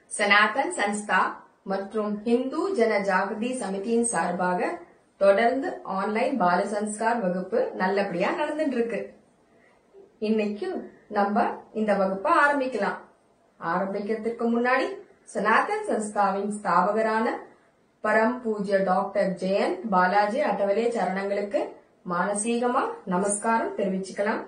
சனாதன் சன்ஸ்தா மற்றும் ஹிந்து ஜன ஜாகிருதி சமிதியின் சார்பாக தொடர்ந்து ஆன்லைன் பால சன்ஸ்கார் வகுப்பு நல்லபடியா நடந்துட்டு இருக்கு இன்னைக்கு நம்ம இந்த வகுப்பை ஆரம்பிக்கலாம் ஆரம்பிக்கிறதுக்கு முன்னாடி சனாதன் சன்ஸ்தாவின் ஸ்தாபகரான பரம் பூஜ்ய டாக்டர் ஜெயந்த் பாலாஜி அட்டவலே சரணங்களுக்கு மானசீகமா நமஸ்காரம் தெரிவிச்சுக்கலாம்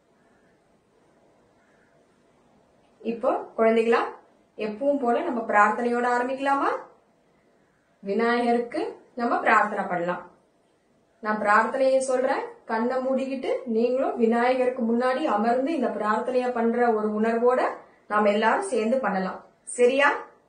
இப்போ குழந்தைகளா எப்பவும் போல நம்ம பிரார்த்தனையோட ஆரம்பிக்கலாமா விநாயகருக்கு நம்ம பிரார்த்தனை பண்ணலாம் நான் பிரார்த்தனையை சொல்றேன் கண்ணை மூடிக்கிட்டு நீங்களும் விநாயகருக்கு முன்னாடி அமர்ந்து இந்த பிரார்த்தனைய பண்ற ஒரு உணர்வோட நாம எல்லாரும் சேர்ந்து பண்ணலாம் சரியா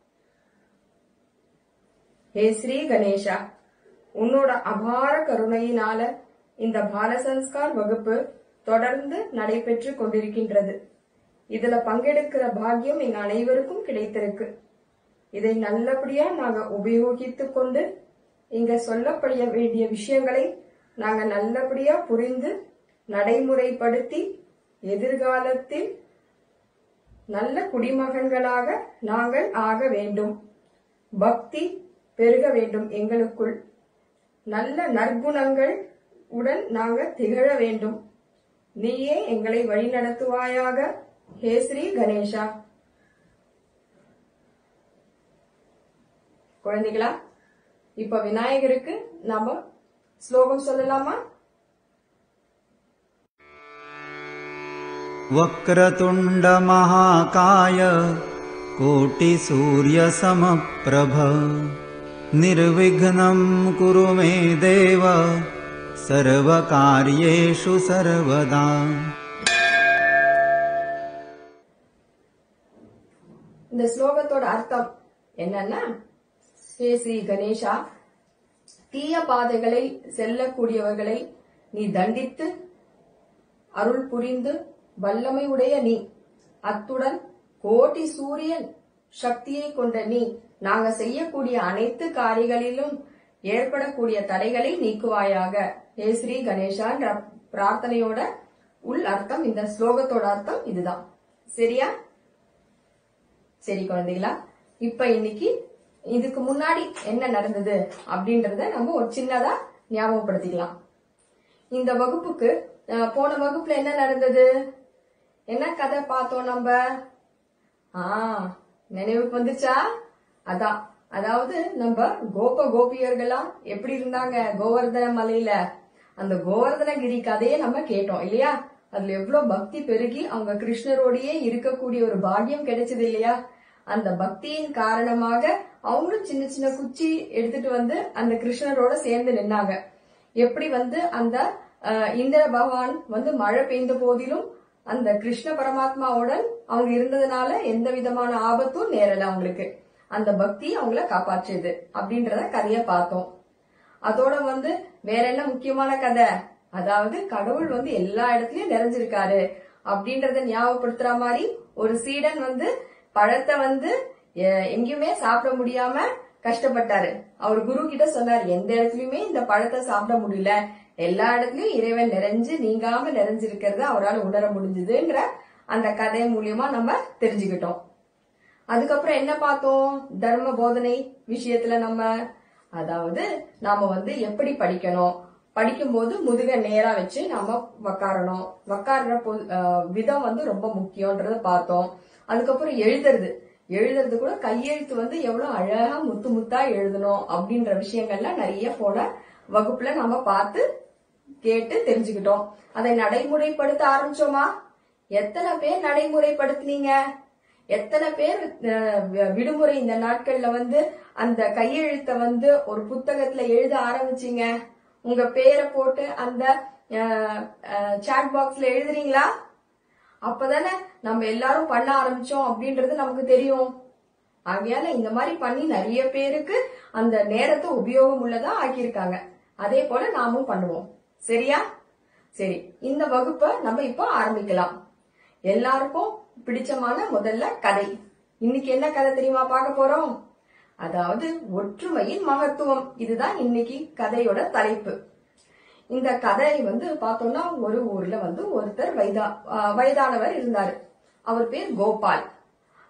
ஹே ஸ்ரீ கணேஷா உன்னோட அபார கருணையினால இந்த பாலசன்ஸ்கார் வகுப்பு தொடர்ந்து நடைபெற்று கொண்டிருக்கின்றது இதுல பங்கெடுக்கிற பாக்கியம் எங்க அனைவருக்கும் கிடைத்திருக்கு இதை நல்லபடியா நாங்க உபயோகித்துக் கொண்டு இங்க சொல்லப்பட வேண்டிய விஷயங்களை நாங்க நல்லபடியா புரிந்து நடைமுறைப்படுத்தி எதிர்காலத்தில் நல்ல குடிமகன்களாக நாங்கள் ஆக வேண்டும் பக்தி பெருக வேண்டும் எங்களுக்குள் நல்ல நற்குணங்கள் உடன் நாங்க திகழ வேண்டும் நீயே எங்களை வழிநடத்துவாயாக ஹே ஸ்ரீ கணேஷா குழந்தைகளா இப்ப விநாயகருக்கு நாம ஸ்லோகம் சொல்லலாமா वक्रतुण्डमहाकाय कोटिसूर्यसमप्रभ निर्विघ्नं कुरु मे देव सर्वकार्येषु सर्वदा இந்த ஸ்லோகத்தோட அர்த்தம் என்னன்னா ஹே ஸ்ரீ கணேஷா தீய பாதைகளை செல்லக்கூடியவர்களை நீ தண்டித்து அருள் புரிந்து வல்லமை உடைய நீ அத்துடன் கோடி சூரியன் சக்தியை கொண்ட நீ நாங்க செய்யக்கூடிய அனைத்து காரியங்களிலும் ஏற்படக்கூடிய தடைகளை நீக்குவாயாக ஹே ஸ்ரீ கணேஷான்ற பிரார்த்தனையோட உள் அர்த்தம் இந்த ஸ்லோகத்தோட அர்த்தம் இதுதான் சரியா சரி குழந்தைகளா இப்ப இன்னைக்கு இதுக்கு முன்னாடி என்ன நடந்தது அப்படின்றத நம்ம ஒரு சின்னதா ஞாபகப்படுத்திக்கலாம் இந்த வகுப்புக்கு அஹ், போன வகுப்புல என்ன நடந்தது என்ன கதை பார்த்தோம் நம்ம ஆ நினைவுக்கு வந்துச்சா அதான் அதாவது நம்ம கோப கோபியர்களா எப்படி இருந்தாங்க கோவர்தன மலையில அந்த கோவர்தனகிரி கதையை நம்ம கேட்டோம் இல்லையா அதுல எவ்வளவு பக்தி பெருகி அவங்க கிருஷ்ணரோடயே இருக்கக்கூடிய ஒரு பாக்கியம் கிடைச்சது இல்லையா அந்த பக்தியின் காரணமாக அவங்களும் சின்ன சின்ன குச்சி எடுத்துட்டு வந்து அந்த கிருஷ்ணரோட சேர்ந்து நின்னாங்க எப்படி வந்து அந்த அஹ், இந்திர பகவான் வந்து மழை பெய்ந்த போதிலும் அந்த கிருஷ்ண பரமாத்மாவுடன் அவங்க இருந்ததுனால எந்த விதமான ஆபத்தும் நேரல அவங்களுக்கு அந்த பக்தி அவங்கள காப்பாற்றுது அப்படின்றத கதைய பார்த்தோம் அதோட வந்து வேற என்ன முக்கியமான கதை அதாவது கடவுள் வந்து எல்லா இடத்துலயும் நிறைஞ்சிருக்காரு அப்படின்றத ஞாபகப்படுத்துற மாதிரி ஒரு சீடன் வந்து பழத்தை வந்து எ- எங்கேயுமே சாப்பிட முடியாம கஷ்டப்பட்டாரு அவர் குரு கிட்ட சொன்னார் எந்த இடத்துலயுமே இந்த பழத்தை சாப்பிட முடியல எல்லா இடத்துலயும் இறைவன் நிறைஞ்சு நீங்காம நிறைஞ்சிருக்கிறத அவரால் உணர முடிஞ்சதுங்கிற அந்த கதை மூலியமா நம்ம தெரிஞ்சுக்கிட்டோம் அதுக்கப்புறம் என்ன பார்த்தோம் தர்ம போதனை விஷயத்துல நம்ம அதாவது நாம வந்து எப்படி படிக்கணும் படிக்கும்போது முதுக நேரா வச்சு நாம உக்காரணும் உக்காடுற பொ- அஹ் விதம் வந்து ரொம்ப முக்கியம்ன்றத பார்த்தோம் அதுக்கப்புறம் எழுதுறது எழுதுறது கூட கையெழுத்து வந்து எவ்வளவு அழகா முத்து முத்தா எழுதணும் அப்படின்ற விஷயங்கள்லாம் நிறைய போன வகுப்புல நாம பார்த்து கேட்டு தெரிஞ்சுக்கிட்டோம் அதை நடைமுறைப்படுத்த ஆரம்பிச்சோமா எத்தனை பேர் நடைமுறைப்படுத்துனீங்க எத்தனை பேர் அஹ், வி- விடுமுறை இந்த நாட்கள்ல வந்து அந்த கையெழுத்த வந்து ஒரு புத்தகத்துல எழுத ஆரம்பிச்சீங்க உங்க பேரை போட்டு அந்த சாட் பாக்ஸ்ல எழுதுறீங்களா அப்பதானே நம்ம எல்லாரும் பண்ண ஆரம்பிச்சோம் அப்படின்றது நமக்கு தெரியும் ஆகையால இந்த மாதிரி பண்ணி நிறைய பேருக்கு அந்த நேரத்தை உபயோகம் உள்ளதா ஆக்கியிருக்காங்க அதே போல நாமும் பண்ணுவோம் சரியா சரி இந்த வகுப்பை நம்ம இப்போ ஆரம்பிக்கலாம் எல்லாருக்கும் பிடிச்சமான முதல்ல கதை இன்னைக்கு என்ன கதை தெரியுமா பார்க்க போறோம் அதாவது ஒற்றுமையின் மகத்துவம் இதுதான் இன்னைக்கு கதையோட தலைப்பு இந்த கதை வந்து பார்த்தோம்னா ஒரு ஊர்ல வந்து ஒருத்தர் வயதா ஆஹ் வயதானவர் இருந்தாரு அவர் பேர் கோபால்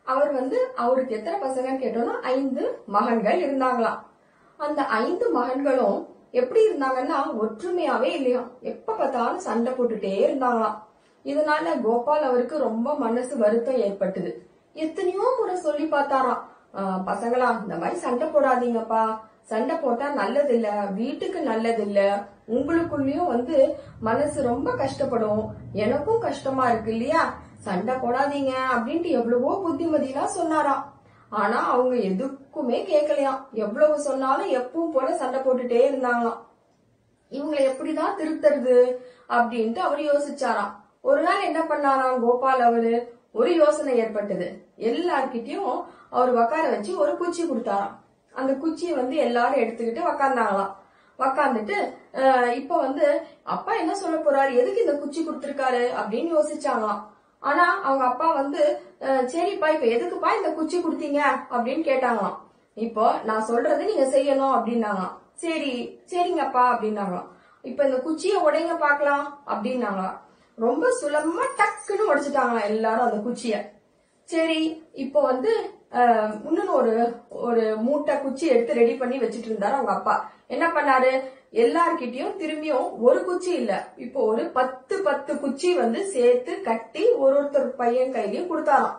அவர் வந்து அவருக்கு எத்தனை பசங்கன்னு கேட்டோம்னா ஐந்து மகன்கள் இருந்தாங்களாம் அந்த ஐந்து மகன்களும் எப்படி இருந்தாங்கன்னா ஒற்றுமையாவே இல்லையாம் எப்ப பார்த்தாலும் சண்டை போட்டுட்டே இருந்தாங்களாம் இதனால கோபால் அவருக்கு ரொம்ப மனசு வருத்தம் ஏற்பட்டது எத்தனையோ முறை சொல்லி பார்த்தாராம் "ஆஹ், பசங்களா இந்த மாதிரி சண்டை போடாதீங்கப்பா சண்டை போட்டா நல்லது இல்ல வீட்டுக்கு நல்லது இல்ல உங்களுக்குள்ளயும் வந்து மனசு ரொம்ப கஷ்டப்படும் எனக்கும் கஷ்டமா இருக்கு இல்லையா சண்டை போடாதீங்க அப்படின்ட்டு எவ்வளவோ புத்திமதிலாம் சொன்னாராம் ஆனா அவங்க எதுக்குமே கேட்கலையாம் எவ்வளவு சொன்னாலும் எப்பவும் போல சண்டை போட்டுட்டே இருந்தாங்களாம் இவங்களை எப்படிதான் திருத்தறது அப்படின்ட்டு அவர் யோசிச்சாராம் ஒரு நாள் என்ன பண்ணாராம் கோபால் அவரு ஒரு யோசனை ஏற்பட்டது எல்லார்கிட்டயும் அவர் உக்கார வச்சு ஒரு குச்சி கொடுத்தாராம் அந்த குச்சியை வந்து எல்லாரும் எடுத்துக்கிட்டு உக்காந்தாங்களாம் உக்காந்துட்டு அஹ், இப்ப வந்து அப்பா என்ன சொல்ல போறாரு எதுக்கு இந்த குச்சி கொடுத்திருக்காரு அப்படின்னு யோசிச்சாங்களாம் ஆனா அவங்க அப்பா வந்து அஹ், சரிப்பா இப்ப எதுக்குப்பா இந்த குச்சி கொடுத்தீங்க அப்படின்னு கேட்டாங்களாம் இப்போ நான் சொல்றதை நீங்க செய்யணும் அப்படின்னாங்களாம் சரி சரிங்கப்பா அப்படின்னாங்களாம் இப்ப இந்த குச்சியை உடைங்க பார்க்கலாம் அப்படின்னாங்களாம் ரொம்ப சுலபமா டக்குன்னு உடைச்சிட்டாங்களாம் எல்லாரும் அந்த குச்சிய சரி இப்போ வந்து அஹ், இன்னொன்னு ஒரு ஒரு மூட்டை குச்சி எடுத்து ரெடி பண்ணி வச்சிட்டு இருந்தாரு அவங்க அப்பா என்ன பண்ணாரு எல்லார்கிட்டயும் திரும்பியும் ஒரு குச்சி இல்ல இப்போ ஒரு பத்து பத்து குச்சி வந்து சேர்த்து கட்டி ஒரு ஒருத்தர் பையன் கையிலயும் கொடுத்தாராம்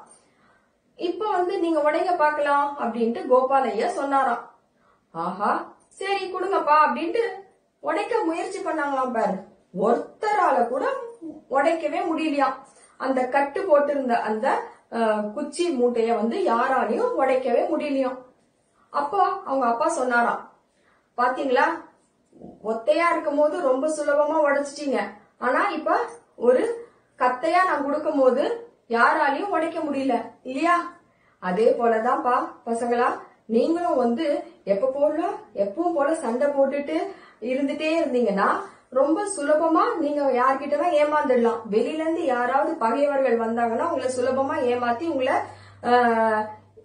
இப்ப வந்து நீங்க உடைங்க பார்க்கலாம் அப்படின்ட்டு கோபால் ஐயா சொன்னாராம் ஆஹா சரி கொடுங்கப்பா அப்படின்ட்டு உடைக்க முயற்சி பண்ணாங்களாம் பாரு ஒருத்தரால கூட உடைக்கவே முடியலையாம் அந்த கட்டு போட்டிருந்த அந்த அஹ், குச்சி மூட்டைய வந்து யாராலையும் உடைக்கவே முடியலையாம் அப்போ அவங்க அப்பா சொன்னாராம் பாத்தீங்களா ஒத்தையா இருக்கும் போது ரொம்ப சுலபமா உடைச்சிட்டீங்க ஆனா இப்ப ஒரு கத்தையா நான் கொடுக்கும் போது யாராலையும் உடைக்க முடியல இல்லையா அதே போலதான்ப்பா பசங்களா நீங்களும் வந்து எப்ப போல எப்பவும் போல சண்டை போட்டுட்டு இருந்துட்டே இருந்தீங்கன்னா ரொம்ப சுலபமா நீங்க யார்கிட்ட ஏமாந்துடலாம் வெளியில இருந்து யாராவது பகைவர்கள் வந்தாங்கன்னா உங்களை சுலபமா ஏமாத்தி உங்களை ஆஹ்,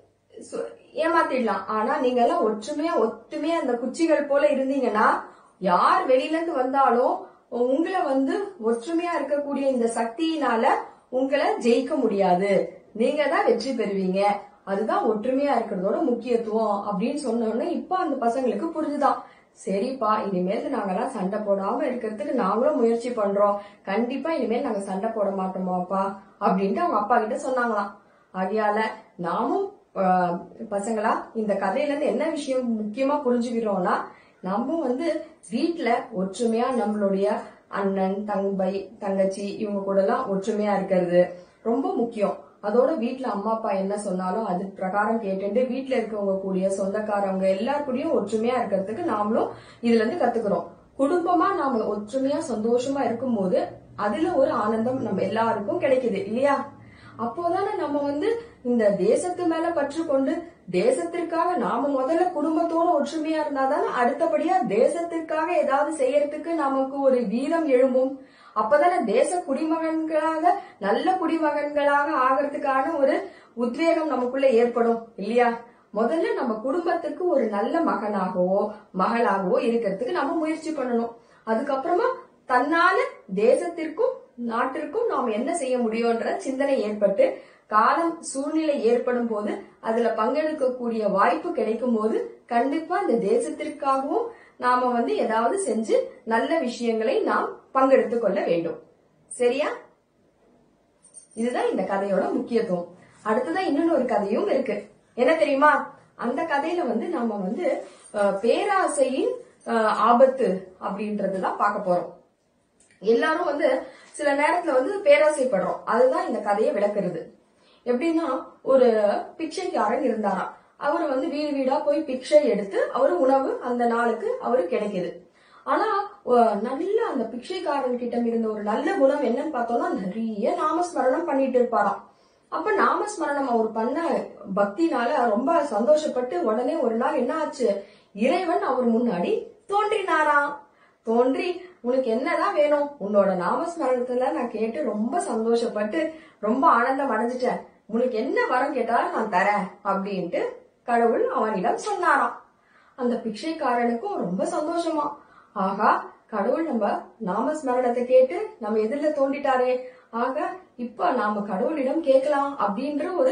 சு- ஏமாத்திடலாம் ஆனா நீங்க எல்லாம் ஒற்றுமையா ஒத்துமையா அந்த குச்சிகள் போல இருந்தீங்கன்னா யார் வெளியில இருந்து வந்தாலும் உங்களை வந்து ஒற்றுமையா இருக்கக்கூடிய இந்த சக்தியினால உங்களை ஜெயிக்க முடியாது நீங்க தான் வெற்றி பெறுவீங்க அதுதான் ஒற்றுமையா இருக்கிறதோட முக்கியத்துவம் அப்படின்னு சொன்ன உடனே இப்ப அந்த பசங்களுக்கு புரிஞ்சுதான் சரிப்பா இனிமேல் நாங்கெல்லாம் சண்டை போடாம இருக்கிறதுக்கு நாங்களும் முயற்சி பண்றோம் கண்டிப்பா இனிமேல் நாங்க சண்டை போட மாட்டோமாப்பா அப்படின்ட்டு அவங்க அப்பா கிட்ட சொன்னாங்களாம் ஆகையால நாமும் ஆஹ், பசங்களா இந்த கதையில இருந்து என்ன விஷயம் முக்கியமா புரிஞ்சுக்கிறோம்னா நம்ம வந்து வீட்ல ஒற்றுமையா நம்மளுடைய அண்ணன் தங்கை தங்கச்சி இவங்க கூட எல்லாம் ஒற்றுமையா இருக்கிறது ரொம்ப முக்கியம் அதோட வீட்ல அம்மா அப்பா என்ன சொன்னாலும் அது பிரகாரம் கேட்டுட்டு வீட்ல இருக்கவங்க கூடிய சொந்தக்காரவங்க எல்லார் கூடயும் ஒற்றுமையா இருக்கிறதுக்கு நாமளும் இதுல இருந்து கத்துக்கிறோம் குடும்பமா நாம ஒற்றுமையா சந்தோஷமா இருக்கும்போது அதுல ஒரு ஆனந்தம் நம்ம எல்லாருக்கும் கிடைக்குது இல்லையா அப்போதானே நம்ம வந்து இந்த தேசத்து மேல பற்று கொண்டு தேசத்திற்காக நாம முதல்ல குடும்பத்தோட ஒற்றுமையா இருந்தாதானே அடுத்தபடியா தேசத்திற்காக ஏதாவது செய்யறதுக்கு நமக்கு ஒரு வீரம் எழும்பும் அப்பதானே தேச குடிமகன்களாக நல்ல குடிமகன்களாக ஆகிறதுக்கான ஒரு உத்வேகம் நமக்குள்ள ஏற்படும் இல்லையா முதல்ல நம்ம குடும்பத்துக்கு ஒரு நல்ல மகனாகவோ மகளாகவோ இருக்கிறதுக்கு நம்ம முயற்சி பண்ணணும் அதுக்கப்புறமா தன்னால தேசத்திற்கும் நாட்டிற்கும் நாம் என்ன செய்ய முடியும்ன்ற சிந்தனை ஏற்பட்டு காலம் சூழ்நிலை ஏற்படும் போது அதுல பங்கெடுக்கக்கூடிய வாய்ப்பு கிடைக்கும் போது கண்டிப்பா இந்த தேசத்திற்காகவும் நாம வந்து ஏதாவது செஞ்சு நல்ல விஷயங்களை நாம் பங்கெடுத்துக் கொள்ள வேண்டும் சரியா இதுதான் இந்த கதையோட முக்கியத்துவம் அடுத்ததா இன்னொன்னு ஒரு கதையும் இருக்கு என்ன தெரியுமா அந்த கதையில வந்து நாம வந்து அஹ், பேராசையின் அஹ், ஆபத்து அப்படின்றதுதான் பார்க்க போறோம் எல்லாரும் வந்து சில நேரத்துல வந்து பேராசைப்படுறோம் அதுதான் இந்த கதையை விளக்குறது எப்படின்னா ஒரு பிச்சைக்காரன் இருந்தாராம் அவர் வந்து வீடு வீடா போய் பிச்சை எடுத்து அவர் உணவு அந்த நாளுக்கு அவரு கிடைக்குது ஆனா அஹ், நல்ல அந்த பிச்சைக்காரன் கிட்ட இருந்த ஒரு நல்ல குணம் என்னன்னு பார்த்தோம்னா நிறைய நாமஸ்மரணம் பண்ணிட்டு இருப்பாராம் அப்ப நாமஸ்மரணம் அவர் பண்ண பக்தினால ரொம்ப சந்தோஷப்பட்டு உடனே ஒரு நாள் என்ன ஆச்சு இறைவன் அவர் முன்னாடி தோன்றினாராம் தோன்றி உனக்கு என்னதான் வேணும் உன்னோட நாமஸ்மரணத்துல நான் கேட்டு ரொம்ப சந்தோஷப்பட்டு ரொம்ப ஆனந்தம் அடைஞ்சிட்டேன் உனக்கு என்ன வரம் கேட்டாலும் நான் தரேன் அப்படின்ட்டு கடவுள் அவனிடம் சொன்னாராம் அந்த பிச்சைக்காரனுக்கும் ரொம்ப சந்தோஷமா ஆகா கடவுள் நம்ம நாமஸ்மரணத்தை கேட்டு நம்ம எதிரில தோண்டிட்டாரே ஆக இப்ப நாம கடவுளிடம் கேட்கலாம் அப்படின்ற ஒரு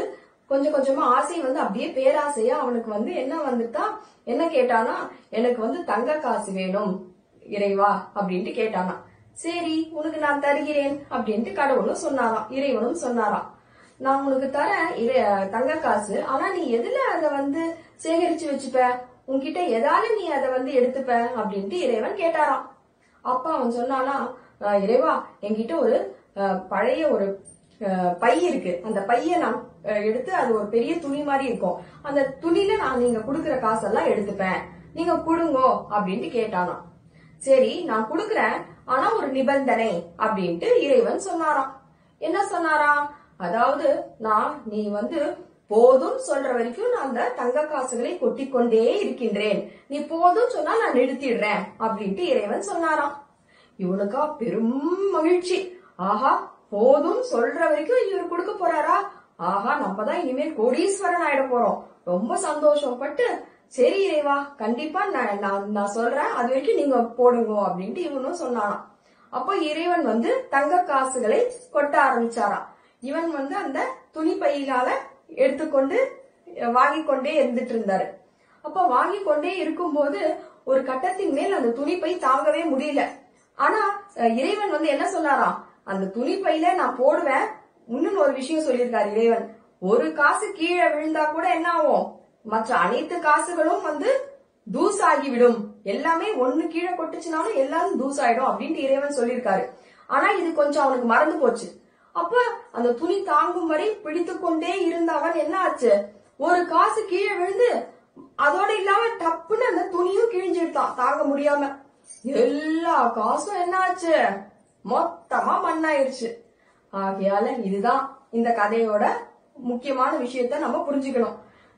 கொஞ்சம் கொஞ்சமா ஆசை வந்து அப்படியே பேராசையா அவனுக்கு வந்து என்ன வந்துட்டா என்ன கேட்டானா எனக்கு வந்து தங்க காசு வேணும் இறைவா அப்படின்ட்டு கேட்டானா சரி உனக்கு நான் தருகிறேன் அப்படின்ட்டு கடவுளும் சொன்னாராம் இறைவனும் சொன்னாராம் நான் உனக்கு தரேன் இறை- தங்க காசு ஆனா நீ எதுல அத வந்து சேகரிச்சு வச்சுப்ப உன்கிட்ட எதால நீ அத வந்து எடுத்துப்ப அப்படின்ட்டு இறைவன் கேட்டாராம் அப்ப அவன் சொன்னானா "அஹ், இறைவா என்கிட்ட ஒரு அஹ், பழைய ஒரு அஹ், பை இருக்கு அந்த பைய நான் அஹ், எடுத்து அது ஒரு பெரிய துணி மாதிரி இருக்கும் அந்த துணியில நான் நீங்க குடுக்கிற காசெல்லாம் எடுத்துப்பேன் நீங்க குடுங்கோ அப்படின்ட்டு கேட்டானாம் சரி நான் குடுக்கறேன் ஆனா ஒரு நிபந்தனை அப்படின்ட்டு இறைவன் சொன்னாராம் என்ன சொன்னாராம் அதாவது நான் நீ வந்து போதும் சொல்ற வரைக்கும் நான் அந்த தங்க காசுகளை கொட்டிக் கொண்டே இருக்கின்றேன் நீ போதும் சொன்னா நான் நிறுத்திடுறேன் அப்படின்ட்டு இறைவன் சொன்னாராம் இவனுக்கா பெரும் மகிழ்ச்சி ஆஹா போதும் சொல்ற வரைக்கும் இவர் கொடுக்க போறாரா ஆஹா நம்ம தான் இனிமேல் கோடீஸ்வரன் ஆயிட போறோம் ரொம்ப சந்தோஷப்பட்டு சரி இறைவா கண்டிப்பா நான் நான் நான் சொல்றேன் அது வரைக்கும் நீங்க போடுங்க அப்படின்ட்டு இவனும் சொன்னானாம் அப்போ இறைவன் வந்து தங்க காசுகளை கொட்ட ஆரம்பிச்சாராம் இவன் வந்து அந்த துணி பையிலால எடுத்துக்கொண்டு வாங்கி கொண்டே இருந்துட்டு இருந்தாரு அப்ப வாங்கி கொண்டே இருக்கும்போது ஒரு கட்டத்தின் மேல் அந்த துணிப்பை தாங்கவே முடியல ஆனா அஹ், இறைவன் வந்து என்ன சொன்னாராம் அந்த துணிப்பையில நான் போடுவேன் இன்னும் ஒரு விஷயம் சொல்லியிருக்காரு இறைவன் ஒரு காசு கீழே விழுந்தா கூட என்ன ஆகும் மற்ற அனைத்து காசுகளும் வந்து தூசாகிவிடும் எல்லாமே ஒண்ணு கீழே கொட்டுச்சுனாலும் எல்லாரும் தூசாயிடும் அப்படின்ட்டு இறைவன் சொல்லியிருக்காரு ஆனா இது கொஞ்சம் அவனுக்கு மறந்து போச்சு அப்ப அந்த துணி தாங்கும்படி பிடித்து கொண்டே இருந்த அவன் என்ன ஆச்சு ஒரு காசு கீழே விழுந்து அதோட இல்லாம டப்புன்னு அந்த துணியும் கிழிஞ்சிருத்தான் தாங்க முடியாம எல்லா காசும் என்ன ஆச்சு மொத்தமா மண்ணாயிருச்சு ஆகையால இதுதான் இந்த கதையோட முக்கியமான விஷயத்த நம்ம புரிஞ்சுக்கணும்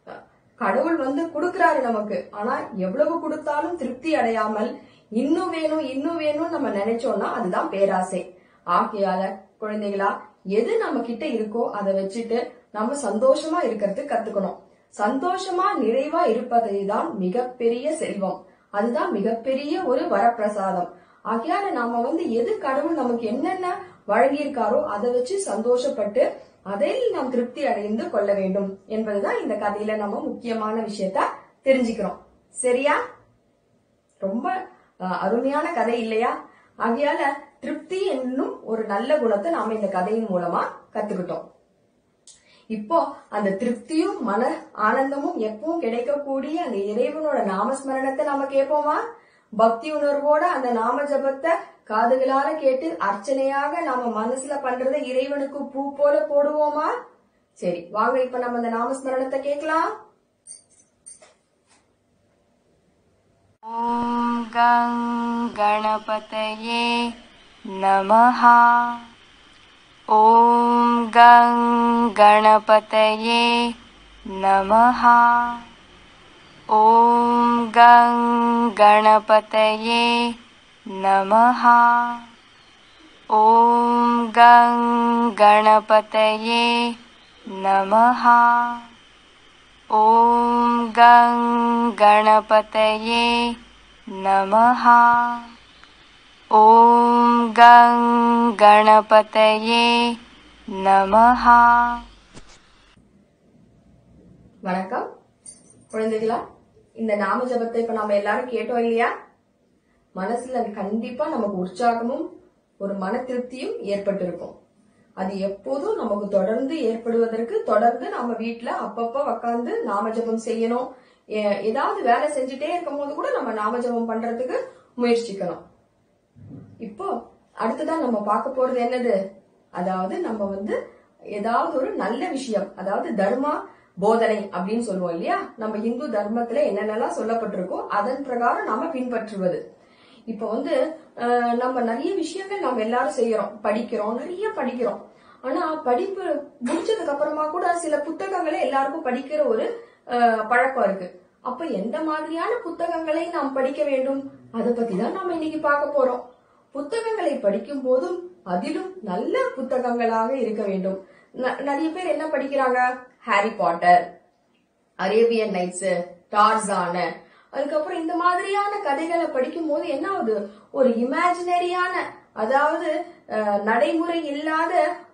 கடவுள் வந்து கொடுக்கறாரு நமக்கு ஆனா எவ்வளவு கொடுத்தாலும் திருப்தி அடையாமல் இன்னும் வேணும் இன்னும் வேணும் நம்ம நினைச்சோம்னா அதுதான் பேராசை ஆகையால குழந்தைகளா எது நம்ம கிட்ட இருக்கோ அதை வச்சுட்டு நம்ம சந்தோஷமா இருக்கிறது கத்துக்கணும் சந்தோஷமா நிறைவா இருப்பதை தான் மிகப்பெரிய செல்வம் அதுதான் மிகப்பெரிய ஒரு வரப்பிரசாதம் ஆகையால நாம வந்து எது கடவுள் நமக்கு என்னென்ன வழங்கியிருக்காரோ அதை வச்சு சந்தோஷப்பட்டு அதில் நாம் திருப்தி அடைந்து கொள்ள வேண்டும் என்பதுதான் இந்த கதையில நம்ம முக்கியமான விஷயத்த தெரிஞ்சுக்கிறோம் சரியா ரொம்ப அஹ், அருமையான கதை இல்லையா ஆகையால திருப்தி என்னும் ஒரு நல்ல குணத்தை நாம இந்த கதையின் மூலமா கத்துக்கிட்டோம் இப்போ அந்த திருப்தியும் மன ஆனந்தமும் எப்பவும் கிடைக்கக்கூடிய அந்த இறைவனோட நாமஸ்மரணத்தை நாம கேட்போமா பக்தி உணர்வோட அந்த நாம ஜபத்தை காதுகளால கேட்டு அர்ச்சனையாக நாம மனசுல பண்றத இறைவனுக்கு பூ போல போடுவோமா சரி வாங்க இப்ப நம்ம அந்த நாமஸ்மரணத்தை கேட்கலாம் ॐ गं गणपतये नमः ॐ गं गणपतये नमः ॐ गं गणपतये नमः ॐ गं गणपतये नमः ॐ गं गणपतये नमः ॐ गं गणपतये नमः வணக்கம் குழந்தைகளா இந்த நாம ஜபத்தை இப்ப நம்ம எல்லாரும் கேட்டோம் இல்லையா மனசுல கண்டிப்பா நமக்கு உற்சாகமும் ஒரு மன திருப்தியும் ஏற்பட்டிருக்கும் அது எப்போதும் நமக்கு தொடர்ந்து ஏற்படுவதற்கு தொடர்ந்து நாம வீட்ல அப்பப்ப உக்காந்து நாம ஜபம் செய்யணும் ஏ- ஏதாவது வேலை செஞ்சுட்டே இருக்கும் போது கூட நம்ம நாம ஜபம் பண்றதுக்கு முயற்சிக்கணும் இப்போ அடுத்ததா நம்ம பார்க்க போறது என்னது அதாவது நம்ம வந்து ஏதாவது ஒரு நல்ல விஷயம் அதாவது தர்மா போதனை அப்படின்னு சொல்லுவோம் இல்லையா நம்ம இந்து தர்மத்துல என்னென்னலாம் சொல்லப்பட்டிருக்கோ அதன் பிரகாரம் நாம பின்பற்றுவது இப்ப வந்து அஹ், நம்ம நிறைய விஷயங்கள் நம்ம எல்லாரும் செய்யறோம் படிக்கிறோம் நிறைய படிக்கிறோம் ஆனா படிப்பு முடிச்சதுக்கு அப்புறமா கூட சில புத்தகங்களை எல்லாருக்கும் படிக்கிற ஒரு அஹ், பழக்கம் இருக்கு அப்ப எந்த மாதிரியான புத்தகங்களை நாம் படிக்க வேண்டும் அதை பத்தி தான் நாம இன்னைக்கு பார்க்க போறோம் புத்தகங்களை படிக்கும் போதும் அதிலும் நல்ல புத்தகங்களாக இருக்க வேண்டும் ந- நிறைய பேர் என்ன படிக்கிறாங்க ஹாரி பாட்டர் அரேபியன் நைட்ஸ் டார்சான அதுக்கப்புறம் இந்த மாதிரியான கதைகளை படிக்கும் போது என்ன ஆகுது ஒரு இமேஜினரியான அதாவது அஹ், நடைமுறை இல்லாத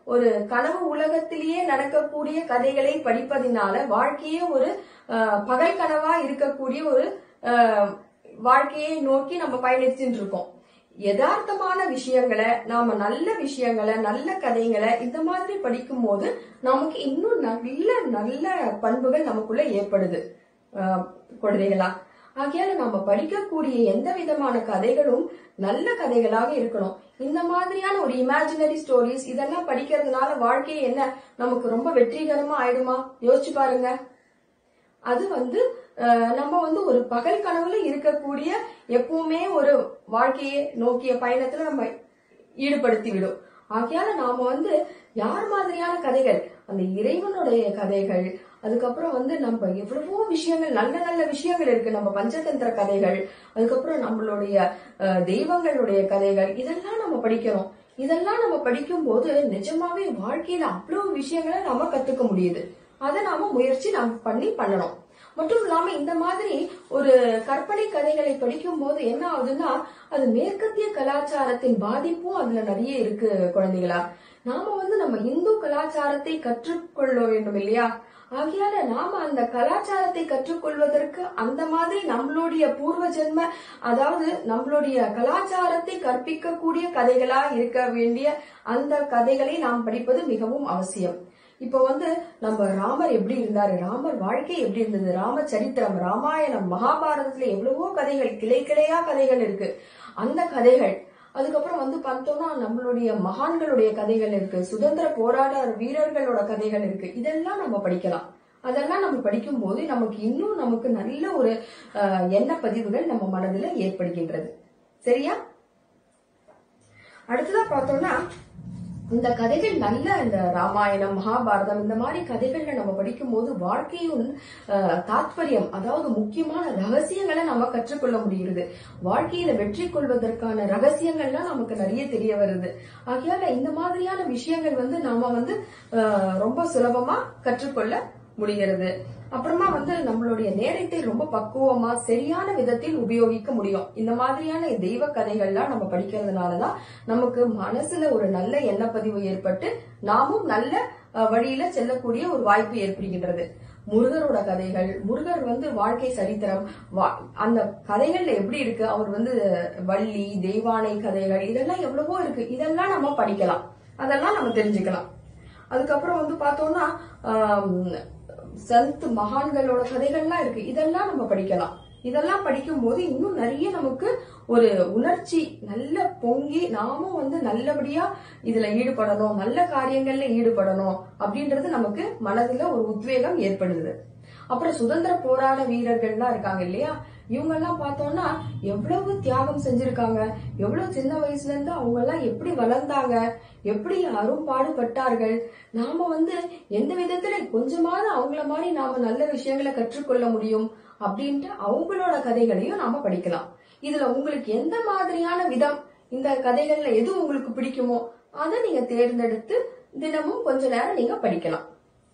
ஒரு கனவு உலகத்திலேயே நடக்கக்கூடிய கதைகளை படிப்பதினால வாழ்க்கையே ஒரு அஹ், பகல் கனவா இருக்கக்கூடிய ஒரு அஹ், வாழ்க்கையை நோக்கி நம்ம பயணிச்சுட்டு இருக்கோம் யதார்த்தமான விஷயங்களை நாம நல்ல விஷயங்களை நல்ல கதைகளை இந்த மாதிரி படிக்கும் போது நமக்கு இன்னும் நல்ல நல்ல பண்புகள் நமக்குள்ள ஏற்படுது ஆஹ் குழந்தைகளா ஆகையால நாம படிக்கக்கூடிய எந்த விதமான கதைகளும் நல்ல கதைகளாக இருக்கணும் இந்த மாதிரியான ஒரு இமேஜினரி ஸ்டோரிஸ் இதெல்லாம் படிக்கிறதுனால வாழ்க்கை என்ன நமக்கு ரொம்ப வெற்றிகரமா ஆயிடுமா யோசிச்சு பாருங்க அது வந்து அஹ், நம்ம வந்து ஒரு பகல் கனவுல இருக்கக்கூடிய எப்பவுமே ஒரு வாழ்க்கையை நோக்கிய பயணத்துல நம்ம ஈடுபடுத்தி விடும் ஆகையால நாம வந்து யார் மாதிரியான கதைகள் அந்த இறைவனுடைய கதைகள் அதுக்கப்புறம் வந்து நம்ம எவ்வளவோ விஷயங்கள் நல்ல நல்ல விஷயங்கள் இருக்கு நம்ம பஞ்சதந்திர கதைகள் அதுக்கப்புறம் நம்மளுடைய அஹ், தெய்வங்களுடைய கதைகள் இதெல்லாம் நம்ம படிக்கணும் இதெல்லாம் நம்ம படிக்கும் போது நிஜமாவே வாழ்க்கையில அவ்வளவு விஷயங்களை நாம கத்துக்க முடியுது அதை நாம முயற்சி நாம பண்ணி பண்ணணும் மட்டும் இல்லாம இந்த மாதிரி ஒரு கற்பனை கதைகளை படிக்கும் போது என்ன ஆகுதுன்னா அது மேற்கத்திய கலாச்சாரத்தின் பாதிப்பும் அதுல நிறைய இருக்கு குழந்தைகளா நாம வந்து நம்ம இந்து கலாச்சாரத்தை கற்றுக்கொள்ள வேண்டும் இல்லையா ஆகையால நாம அந்த கலாச்சாரத்தை கற்றுக்கொள்வதற்கு அந்த மாதிரி நம்மளுடைய பூர்வ ஜென்ம அதாவது நம்மளுடைய கலாச்சாரத்தை கற்பிக்கக்கூடிய கதைகளா இருக்க வேண்டிய அந்த கதைகளை நாம் படிப்பது மிகவும் அவசியம் இப்போ வந்து நம்ம ராமர் எப்படி இருந்தாரு ராமர் வாழ்க்கை எப்படி இருந்தது ராம சரித்திரம் ராமாயணம் மகாபாரதத்துல எவ்வளவோ கதைகள் கிளை கிளையா கதைகள் இருக்கு அந்த கதைகள் அதுக்கப்புறம் வந்து பார்த்தோம்னா நம்மளுடைய மகான்களுடைய கதைகள் இருக்கு சுதந்திர போராட்ட வீரர்களோட கதைகள் இருக்கு இதெல்லாம் நம்ம படிக்கலாம் அதெல்லாம் நம்ம படிக்கும் போது நமக்கு இன்னும் நமக்கு நல்ல ஒரு அஹ், எண்ண பதிவுகள் நம்ம மனதுல ஏற்படுகின்றது சரியா அடுத்ததா பார்த்தோம்னா இந்த கதைகள் நல்ல இந்த ராமாயணம் மகாபாரதம் இந்த மாதிரி கதைகள்ல நம்ம படிக்கும் போது வாழ்க்கையும் அஹ், தாத்பரியம் அதாவது முக்கியமான ரகசியங்களை நம்ம கற்றுக்கொள்ள முடிகிறது வாழ்க்கையில வெற்றி கொள்வதற்கான ரகசியங்கள்லாம் நமக்கு நிறைய தெரிய வருது ஆகையால இந்த மாதிரியான விஷயங்கள் வந்து நாம வந்து அஹ், ரொம்ப சுலபமா கற்றுக்கொள்ள முடிகிறது அப்புறமா வந்து நம்மளுடைய நேரத்தை ரொம்ப பக்குவமா சரியான விதத்தில் உபயோகிக்க முடியும் இந்த மாதிரியான தெய்வ கதைகள்லாம் நம்ம படிக்கிறதுனாலதான் நமக்கு மனசுல ஒரு நல்ல எண்ணப்பதிவு ஏற்பட்டு நாமும் நல்ல அஹ், வழியில செல்லக்கூடிய ஒரு வாய்ப்பு ஏற்படுகின்றது முருகரோட கதைகள் முருகர் வந்து வாழ்க்கை சரித்திரம் வா- அந்த கதைகள்ல எப்படி இருக்கு அவர் வந்து வள்ளி தெய்வானை கதைகள் இதெல்லாம் எவ்வளவோ இருக்கு இதெல்லாம் நம்ம படிக்கலாம் அதெல்லாம் நம்ம தெரிஞ்சுக்கலாம் அதுக்கப்புறம் வந்து பார்த்தோம்னா ஆம், சந்த் மகான்களோட கதைகள்லாம் இருக்கு இதெல்லாம் நம்ம படிக்கலாம் இதெல்லாம் படிக்கும் போது இன்னும் நிறைய நமக்கு ஒரு உணர்ச்சி நல்ல பொங்கி நாமும் வந்து நல்லபடியா இதுல ஈடுபடணும் நல்ல காரியங்கள்ல ஈடுபடணும் அப்படின்றது நமக்கு மனதுல ஒரு உத்வேகம் ஏற்படுது அப்புறம் சுதந்திர போராட்ட வீரர்கள்லாம் இருக்காங்க இல்லையா இவங்க எல்லாம் பார்த்தோம்னா எவ்வளவு தியாகம் செஞ்சிருக்காங்க எவ்வளவு சின்ன வயசுல இருந்து அவங்க எல்லாம் எப்படி வளர்ந்தாங்க எப்படி அரும்பாடுபட்டார்கள் நாம வந்து எந்த விதத்துல கொஞ்சமாவது அவங்கள மாதிரி நாம நல்ல விஷயங்களை கற்றுக்கொள்ள முடியும் அப்படின்ட்டு அவங்களோட கதைகளையும் நாம படிக்கலாம் இதுல உங்களுக்கு எந்த மாதிரியான விதம் இந்த கதைகள்ல எது உங்களுக்கு பிடிக்குமோ அதை நீங்க தேர்ந்தெடுத்து தினமும் கொஞ்ச நேரம் நீங்க படிக்கலாம்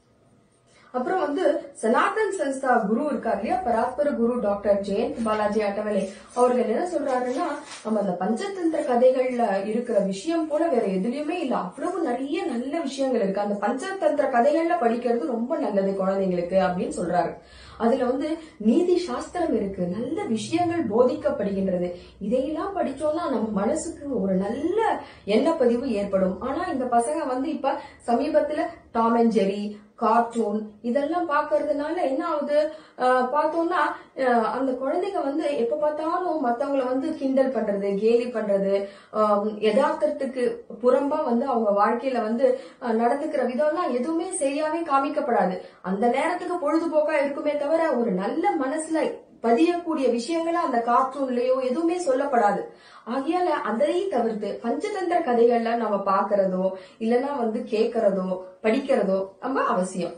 அப்புறம் வந்து சனாதன் சன்ஸ்தா குரு இருக்கார் இல்லையா பராத்பர குரு டாக்டர் ஜெயந்த் பாலாஜி அட்டவலே அவர்கள் என்ன சொல்றாருன்னா நம்ம அந்த பஞ்சதந்திர கதைகள்ல இருக்கிற விஷயம் போல வேற எதுலயுமே இல்ல அவ்வளவு நிறைய நல்ல விஷயங்கள் இருக்கு அந்த பஞ்சதந்திர கதைகள்ல படிக்கிறது ரொம்ப நல்லது குழந்தைங்களுக்கு அப்படின்னு சொல்றாரு அதுல வந்து நீதி சாஸ்திரம் இருக்கு நல்ல விஷயங்கள் போதிக்கப்படுகின்றது இதையெல்லாம் படிச்சோம்னா நம்ம மனசுக்கு ஒரு நல்ல எண்ணப்பதிவு ஏற்படும் ஆனா இந்த பசங்க வந்து இப்ப சமீபத்துல டாம் அண்ட் ஜெரி கார்ட்டூன் இதெல்லாம் பாக்குறதுனால என்ன ஆகுது ஆஹ் பார்த்தோம்னா ஆஹ் அந்த குழந்தைங்க வந்து எப்ப பார்த்தாலும் மத்தவங்கள வந்து கிண்டல் பண்றது கேலி பண்றது ஆஹ் யதார்த்தத்துக்கு புறம்பா வந்து அவங்க வாழ்க்கையில வந்து ஆஹ் நடந்துக்கிற விதம்லாம் எதுவுமே சரியாவே காமிக்கப்படாது அந்த நேரத்துக்கு பொழுதுபோக்கா இருக்குமே தவிர ஒரு நல்ல மனசுல பதியக்கூடிய விஷயங்கள அந்த கார்ட்டூன்லயோ எதுவுமே சொல்லப்படாது ஆகையால அதை தவிர்த்து பஞ்சதந்திர கதைகள்ல நம்ம பாக்குறதோ இல்லனா வந்து கேக்குறதோ படிக்கிறதோ ரொம்ப அவசியம்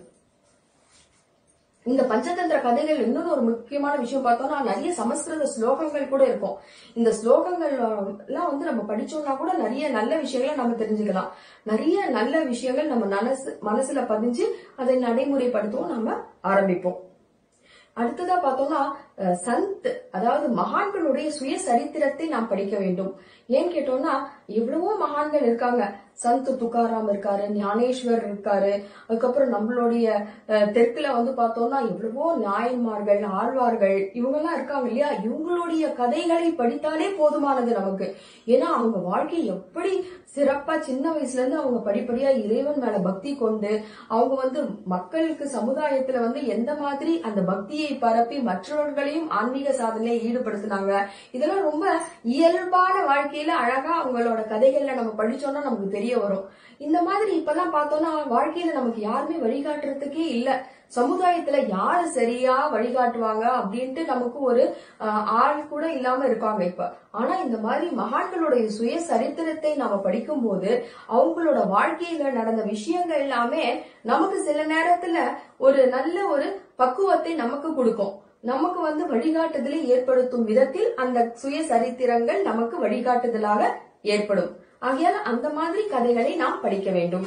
இந்த பஞ்சதந்திர கதைகள் இன்னொரு ஒரு முக்கியமான விஷயம் பார்த்தோம்னா நிறைய சமஸ்கிருத ஸ்லோகங்கள் கூட இருக்கும் இந்த ஸ்லோகங்கள் எல்லாம் வந்து நம்ம படிச்சோம்னா கூட நிறைய நல்ல விஷயங்களை நம்ம தெரிஞ்சுக்கலாம் நிறைய நல்ல விஷயங்கள் நம்ம மனசு மனசுல பதிஞ்சு அதை நடைமுறைப்படுத்தவும் நம்ம ஆரம்பிப்போம் அடுத்ததா பார்த்தோம்னா அஹ், சந்த் அதாவது மகான்களுடைய சுய சரித்திரத்தை நாம் படிக்க வேண்டும் ஏன் கேட்டோம்னா எவ்வளவோ மகான்கள் இருக்காங்க சந்த் துக்காராம் இருக்காரு ஞானேஸ்வர் இருக்காரு அதுக்கப்புறம் நம்மளுடைய அஹ், தெற்குல வந்து பார்த்தோம்னா எவ்வளவோ நாயன்மார்கள் ஆழ்வார்கள் இவங்க எல்லாம் இருக்காங்க இல்லையா இவங்களுடைய கதைகளை படித்தாலே போதுமானது நமக்கு ஏன்னா அவங்க வாழ்க்கை எப்படி சிறப்பா சின்ன வயசுல இருந்து அவங்க படிப்படியா இறைவன் மேல பக்தி கொண்டு அவங்க வந்து மக்களுக்கு சமுதாயத்துல வந்து எந்த மாதிரி அந்த பக்தியை பரப்பி மற்றவர்களையும் ஆன்மீக சாதனையில ஈடுபடுத்தினாங்க இதெல்லாம் ரொம்ப இயல்பான வாழ்க்கையில அழகா அவங்களோட கதைகள்ல நம்ம படிச்சோம்னா நமக்கு தெரிய வரும் இந்த மாதிரி இப்பெல்லாம் பார்த்தோம்னா வாழ்க்கையில நமக்கு யாருமே வழிகாட்டுறதுக்கே இல்ல சமுதாயத்துல யாரு சரியா வழிகாட்டுவாங்க அப்படின்ட்டு நமக்கு ஒரு ஆஹ், ஆள் கூட இல்லாம இருக்காங்க இப்ப ஆனா இந்த மாதிரி மகான்களுடைய சுய சரித்திரத்தை நாம படிக்கும்போது அவங்களோட வாழ்க்கையில நடந்த விஷயங்கள் எல்லாமே நமக்கு சில நேரத்துல ஒரு நல்ல ஒரு பக்குவத்தை நமக்கு கொடுக்கும் நமக்கு வந்து வழிகாட்டுதலை ஏற்படுத்தும் விதத்தில் அந்த சுய சரித்திரங்கள் நமக்கு வழிகாட்டுதலாக ஏற்படும் ஆகையால அந்த மாதிரி கதைகளை நாம் படிக்க வேண்டும்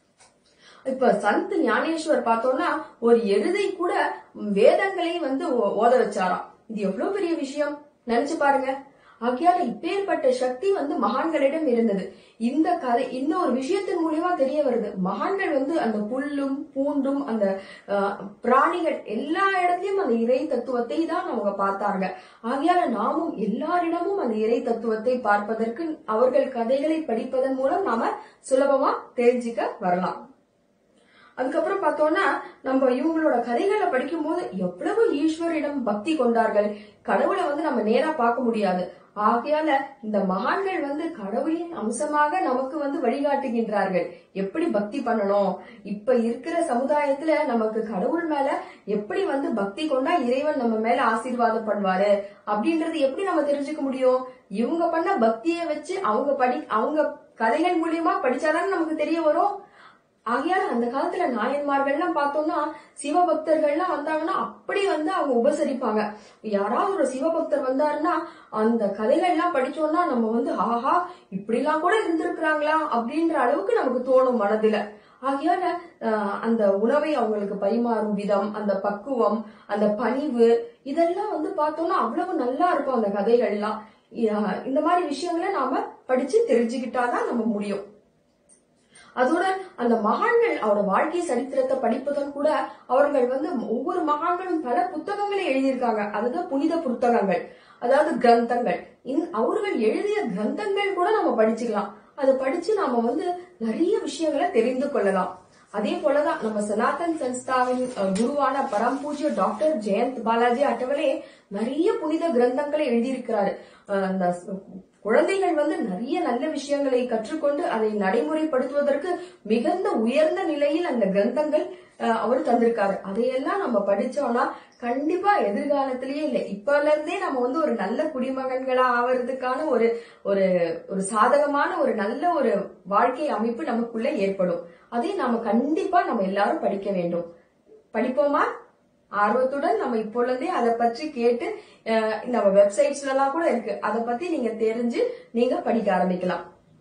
இப்ப சந்த் ஞானேஸ்வர் பார்த்தோம்னா ஒரு எருதை கூட வேதங்களை வந்து ஓ- ஓத வச்சாராம் இது எவ்வளவு பெரிய விஷயம் நினைச்சு பாருங்க ஆகையால இப்பேற்பட்ட சக்தி வந்து மகான்களிடம் இருந்தது இந்த கதை இந்த ஒரு விஷயத்தின் மூலியமா தெரிய வருது மகான்கள் வந்து அந்த புல்லும் பூண்டும் அந்த அஹ், பிராணிகள் எல்லா இடத்துலயும் அந்த இறை தத்துவத்தை தான் அவங்க பார்த்தாங்க ஆகையால நாமும் எல்லாரிடமும் அந்த இறை தத்துவத்தை பார்ப்பதற்கு அவர்கள் கதைகளை படிப்பதன் மூலம் நாம சுலபமா தெரிஞ்சுக்க வரலாம் அதுக்கப்புறம் பார்த்தோம்னா நம்ம இவங்களோட கதைகளை படிக்கும்போது எவ்வளவு ஈஸ்வரிடம் பக்தி கொண்டார்கள் கடவுளை வந்து நம்ம நேரா பார்க்க முடியாது ஆகையால இந்த மகான்கள் வந்து கடவுளின் அம்சமாக நமக்கு வந்து வழிகாட்டுகின்றார்கள் எப்படி பக்தி பண்ணணும் இப்ப இருக்கிற சமுதாயத்துல நமக்கு கடவுள் மேல எப்படி வந்து பக்தி கொண்டா இறைவன் நம்ம மேல ஆசீர்வாதம் பண்ணுவாரு அப்படின்றது எப்படி நம்ம தெரிஞ்சுக்க முடியும் இவங்க பண்ண பக்தியை வச்சு அவங்க படி அவங்க கதைகள் மூலியமா படிச்சாதானே நமக்கு தெரிய வரும் ஆகையால அந்த காலத்துல நாயன்மார்கள்லாம் பார்த்தோம்னா சிவபக்தர்கள்லாம் வந்தாங்கன்னா அப்படி வந்து அவங்க உபசரிப்பாங்க யாராவது ஒரு சிவபக்தர் வந்தாருன்னா அந்த கதைகள்லாம் படிச்சோம்னா நம்ம வந்து ஆஹா இப்படிலாம் கூட இருந்திருக்கிறாங்களா அப்படின்ற அளவுக்கு நமக்கு தோணும் மனதுல ஆகையால ஆஹ், அந்த உணவை அவங்களுக்கு பரிமாறும் விதம் அந்த பக்குவம் அந்த பணிவு இதெல்லாம் வந்து பார்த்தோம்னா அவ்வளவு நல்லா இருக்கும் அந்த கதைகள்லாம் ஆஹ், இந்த மாதிரி விஷயங்களை நாம படிச்சு தெரிஞ்சுக்கிட்டாதான் நம்ம முடியும் அதோட அந்த மகான்கள் அவரோட வாழ்க்கை சரித்திரத்தை படிப்பதும் கூட அவர்கள் வந்து ஒவ்வொரு மகான்களும் பல புத்தகங்களை எழுதியிருக்காங்க அதுதான் புனித புத்தகங்கள் அதாவது கிரந்தங்கள் இந்- அவர்கள் எழுதிய கிரந்தங்கள் கூட நம்ம படிச்சுக்கலாம் அதை படிச்சு நாம வந்து நிறைய விஷயங்களை தெரிந்து கொள்ளலாம் அதே போலதான் நம்ம சனாதன் சன்ஸ்தாவின் அஹ், குருவான பரம்பூஜ்ய டாக்டர் ஜெயந்த் பாலாஜி அட்டவலே நிறைய புனித கிரந்தங்களை எழுதியிருக்கிறாரு அஹ், அந்த ஸ்- குழந்தைகள் வந்து நிறைய நல்ல விஷயங்களை கற்றுக்கொண்டு அதை நடைமுறைப்படுத்துவதற்கு மிகுந்த உயர்ந்த நிலையில் அந்த கிரந்தங்கள் அஹ், அவர் தந்திருக்காரு அதையெல்லாம் நம்ம படிச்சோம்னா கண்டிப்பா எதிர்காலத்திலேயே இல்லை இப்பல இருந்தே நம்ம வந்து ஒரு நல்ல குடிமகன்களா ஆவறதுக்கான ஒரு ஒரு ஒரு சாதகமான ஒரு நல்ல ஒரு வாழ்க்கை அமைப்பு நமக்குள்ள ஏற்படும் அதை நாம கண்டிப்பா நம்ம எல்லாரும் படிக்க வேண்டும் படிப்போமா ஆர்வத்துடன் நம்ம இப்பொழுதே அதை பற்றி கேட்டு அஹ், நம்ம வெப்சைட்ஸ்ல எல்லாம் கூட இருக்கு அதை பத்தி நீங்க தெரிஞ்சு நீங்க படிக்க ஆரம்பிக்கலாம்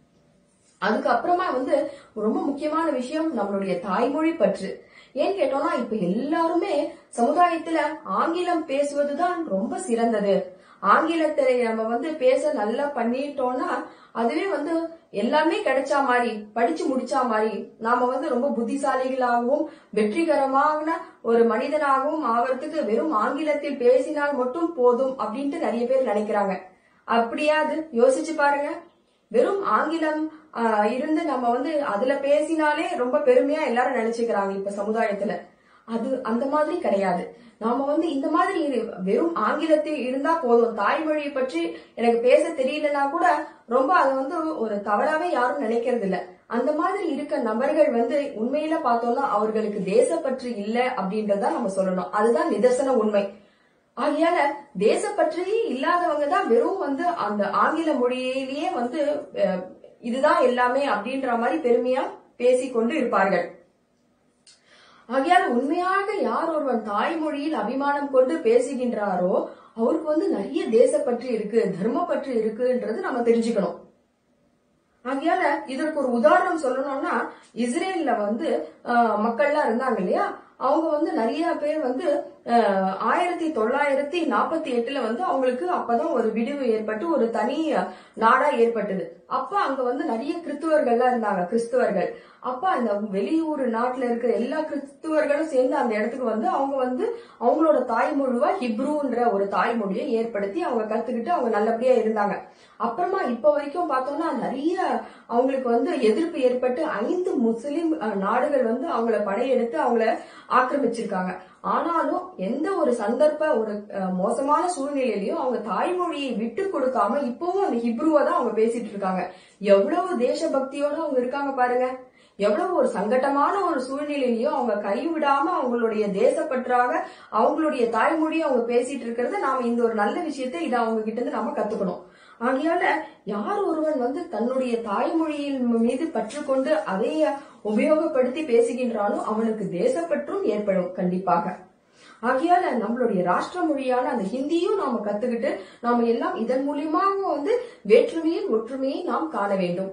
அதுக்கப்புறமா வந்து ரொம்ப முக்கியமான விஷயம் நம்மளுடைய தாய்மொழி பற்று ஏன் கேட்டோம்னா இப்ப எல்லாருமே சமுதாயத்துல ஆங்கிலம் பேசுவதுதான் ரொம்ப சிறந்தது ஆங்கிலத்தை நம்ம வந்து பேச நல்லா பண்ணிட்டோம்னா அதுவே வந்து எல்லாமே கிடைச்சா மாதிரி படிச்சு முடிச்சா மாதிரி நாம வந்து ரொம்ப புத்திசாலிகளாகவும் வெற்றிகரமான ஒரு மனிதனாகவும் ஆவறதுக்கு வெறும் ஆங்கிலத்தில் பேசினால் மட்டும் போதும் அப்படின்ட்டு நிறைய பேர் நினைக்கிறாங்க அப்படியா அது யோசிச்சு பாருங்க வெறும் ஆங்கிலம் ஆஹ், இருந்து நம்ம வந்து அதுல பேசினாலே ரொம்ப பெருமையா எல்லாரும் நினைச்சுக்கிறாங்க இப்ப சமுதாயத்துல அது அந்த மாதிரி கிடையாது நாம வந்து இந்த மாதிரி இரு- வெறும் ஆங்கிலத்தில் இருந்தா போதும் தாய்மொழியை பற்றி எனக்கு பேச தெரியலனா கூட ரொம்ப அதை வந்து ஒரு தவறாவே யாரும் நினைக்கிறது இல்ல அந்த மாதிரி இருக்க நபர்கள் வந்து உண்மையில பார்த்தோம்னா அவர்களுக்கு தேசப்பற்று இல்ல அப்படின்றத நம்ம சொல்லணும் அதுதான் நிதர்சன உண்மை ஆகையால தேசப்பற்றி இல்லாதவங்க தான் வெறும் வந்து அந்த ஆங்கில மொழியிலேயே வந்து அஹ், இதுதான் எல்லாமே அப்படின்ற மாதிரி பெருமையா பேசிக்கொண்டு இருப்பார்கள் ஆகையால் உண்மையாக யார் ஒருவன் தாய்மொழியில் அபிமானம் கொண்டு பேசுகின்றாரோ அவருக்கு வந்து நிறைய தேசப்பற்று இருக்கு தர்மப்பற்று இருக்குன்றது நம்ம தெரிஞ்சுக்கணும் ஆகையால இதற்கு ஒரு உதாரணம் சொல்லணும்னா இஸ்ரேல்ல வந்து ஆஹ், மக்கள்லாம் இருந்தாங்க இல்லையா அவங்க வந்து நிறைய பேர் வந்து அஹ், ஆயிரத்தி தொள்ளாயிரத்தி நாற்பத்தி எட்டுல வந்து அவங்களுக்கு அப்பதான் ஒரு விடிவு ஏற்பட்டு ஒரு தனி நாடா ஏற்பட்டது அப்ப அங்க வந்து நிறைய கிறிஸ்துவர்கள்லாம் இருந்தாங்க கிறிஸ்துவர்கள் அப்ப அந்த வெளியூர் நாட்டுல இருக்கிற எல்லா கிறிஸ்துவர்களும் சேர்ந்து அந்த இடத்துக்கு வந்து அவங்க வந்து அவங்களோட தாய்மொழிவா ஹிப்ரூன்ற ஒரு தாய்மொழியை ஏற்படுத்தி அவங்க கத்துக்கிட்டு அவங்க நல்லபடியா இருந்தாங்க அப்புறமா இப்ப வரைக்கும் பார்த்தோம்னா நிறைய அவங்களுக்கு வந்து எதிர்ப்பு ஏற்பட்டு ஐந்து முஸ்லிம் அஹ், நாடுகள் வந்து அவங்கள படையெடுத்து அவங்கள ஆக்கிரமிச்சிருக்காங்க ஆனாலும் எந்த ஒரு சந்தர்ப்ப ஒரு அஹ், மோசமான சூழ்நிலையிலயும் அவங்க தாய்மொழியை விட்டு கொடுக்காம இப்பவும் அந்த ஹிப்ருவை தான் அவங்க பேசிட்டு இருக்காங்க எவ்வளவு தேசபக்தியோட அவங்க இருக்காங்க பாருங்க எவ்வளவு ஒரு சங்கட்டமான ஒரு சூழ்நிலையிலயும் அவங்க கைவிடாம அவங்களுடைய தேசப்பற்றாக அவங்களுடைய தாய்மொழியை அவங்க பேசிட்டு இருக்கிறத நாம இந்த ஒரு நல்ல விஷயத்தை இதை அவங்க கிட்ட இருந்து நாம கத்துக்கணும் ஆகையால யார் ஒருவன் வந்து தன்னுடைய தாய்மொழியின் மீது பற்று கொண்டு அதை உபயோகப்படுத்தி பேசுகின்றானோ அவனுக்கு தேசப்பற்றும் ஏற்படும் கண்டிப்பாக ஆகையால நம்மளுடைய ராஷ்டிர மொழியான அந்த ஹிந்தியும் நாம கத்துக்கிட்டு நாம எல்லாம் இதன் மூலியமாக வந்து வேற்றுமையில் ஒற்றுமையை நாம் காண வேண்டும்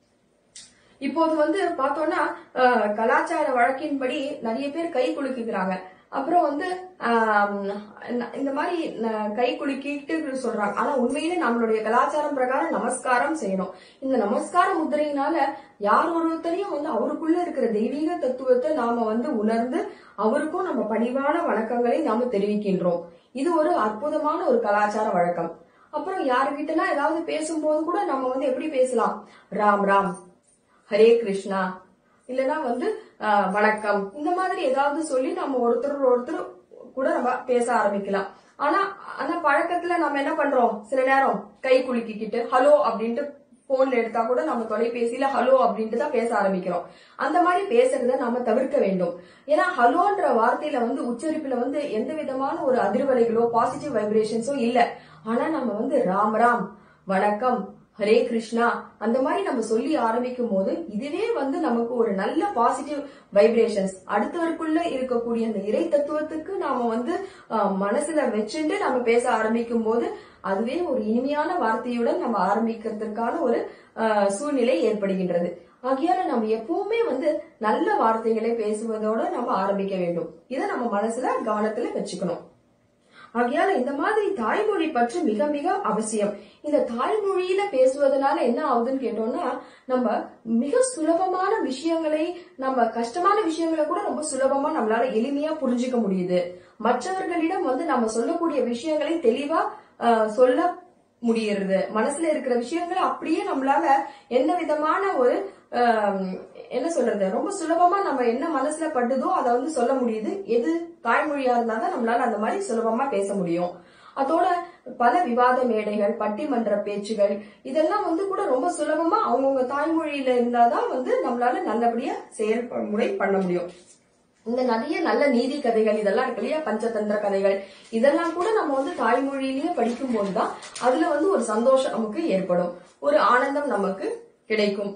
இப்போது வந்து பார்த்தோம்னா அஹ், கலாச்சார வழக்கின்படி நிறைய பேர் கை குலுக்கிக்கிறாங்க அப்புறம் வந்து ஆம், ந- இந்த மாதிரி ந- கை குலுக்கிட்டு சொல்றாங்க ஆனா உண்மையிலே நம்மளுடைய கலாச்சாரம் பிரகாரம் நமஸ்காரம் செய்யணும் இந்த நமஸ்கார முத்திரையினால யார் ஒருத்தரையும் வந்து அவருக்குள்ள இருக்கிற தெய்வீக தத்துவத்தை நாம வந்து உணர்ந்து அவருக்கும் நம்ம பணிவான வணக்கங்களை நாம தெரிவிக்கின்றோம் இது ஒரு அற்புதமான ஒரு கலாச்சார வழக்கம் அப்புறம் யாருகிட்டனா ஏதாவது பேசும்போது கூட நம்ம வந்து எப்படி பேசலாம் ராம் ராம் ஹரே கிருஷ்ணா இல்லனா வந்து ஆஹ், வணக்கம் இந்த மாதிரி ஏதாவது சொல்லி நம்ம ஒருத்தர் ஒருத்தர் கூட நம்ம பேச ஆரம்பிக்கலாம் ஆனா அந்த பழக்கத்துல நம்ம என்ன பண்றோம் சில நேரம் கை குலுக்கிக்கிட்டு ஹலோ அப்படின்ட்டு போன்ல எடுத்தா கூட நம்ம தொலைபேசியில ஹலோ அப்படின்ட்டு தான் பேச ஆரம்பிக்கிறோம் அந்த மாதிரி பேசுறத நாம தவிர்க்க வேண்டும் ஏன்னா ஹலோன்ற வார்த்தையில வந்து உச்சரிப்புல வந்து எந்த விதமான ஒரு அதிர்வலைகளோ பாசிட்டிவ் வைப்ரேஷன்ஸோ இல்ல ஆனா நம்ம வந்து ராம் ராம் வணக்கம் ஹரே கிருஷ்ணா அந்த மாதிரி நம்ம சொல்லி ஆரம்பிக்கும் போது இதுவே வந்து நமக்கு ஒரு நல்ல பாசிட்டிவ் வைப்ரேஷன்ஸ் அடுத்தவருக்குள்ள இருக்கக்கூடிய அந்த இறை தத்துவத்துக்கு நாம வந்து ஆஹ், மனசுல வச்சுட்டு நம்ம பேச ஆரம்பிக்கும் போது அதுவே ஒரு இனிமையான வார்த்தையுடன் நம்ம ஆரம்பிக்கிறதுக்கான ஒரு ஆஹ், சூழ்நிலை ஏற்படுகின்றது ஆகையால நம்ம எப்பவுமே வந்து நல்ல வார்த்தைகளை பேசுவதோட நம்ம ஆரம்பிக்க வேண்டும் இதை நம்ம மனசுல கவனத்துல வச்சுக்கணும் ஆகையால இந்த மாதிரி தாய்மொழி பற்றி மிக மிக அவசியம் இந்த தாய்மொழியில பேசுவதனால என்ன ஆகுதுன்னு கேட்டோம்னா நம்ம மிக சுலபமான விஷயங்களை நம்ம கஷ்டமான விஷயங்களை கூட ரொம்ப சுலபமா நம்மளால எளிமையா புரிஞ்சுக்க முடியுது மற்றவர்களிடம் வந்து நம்ம சொல்லக்கூடிய விஷயங்களை தெளிவா ஆஹ், சொல்ல முடியறது மனசுல இருக்கிற விஷயங்களை அப்படியே நம்மளால என்ன விதமான ஒரு ஆம், என்ன சொல்றது ரொம்ப சுலபமா நம்ம என்ன மனசுல படுதோ அதை வந்து சொல்ல முடியுது எது தாய்மொழியா இருந்தா தான் நம்மளால அந்த மாதிரி சுலபமா பேச முடியும் அதோட பல விவாத மேடைகள் பட்டிமன்ற பேச்சுகள் இதெல்லாம் வந்து கூட ரொம்ப சுலபமா அவங்கவுங்க தாய்மொழியில இருந்தாதான் வந்து நம்மளால நல்லபடியா செயல்முறை பண்ண முடியும் இந்த நிறைய நல்ல நீதி கதைகள் இதெல்லாம் இருக்கு இல்லையா பஞ்சதந்திர கதைகள் இதெல்லாம் கூட நம்ம வந்து தாய்மொழியிலேயே படிக்கும் போதுதான் அதுல வந்து ஒரு சந்தோஷம் நமக்கு ஏற்படும் ஒரு ஆனந்தம் நமக்கு கிடைக்கும்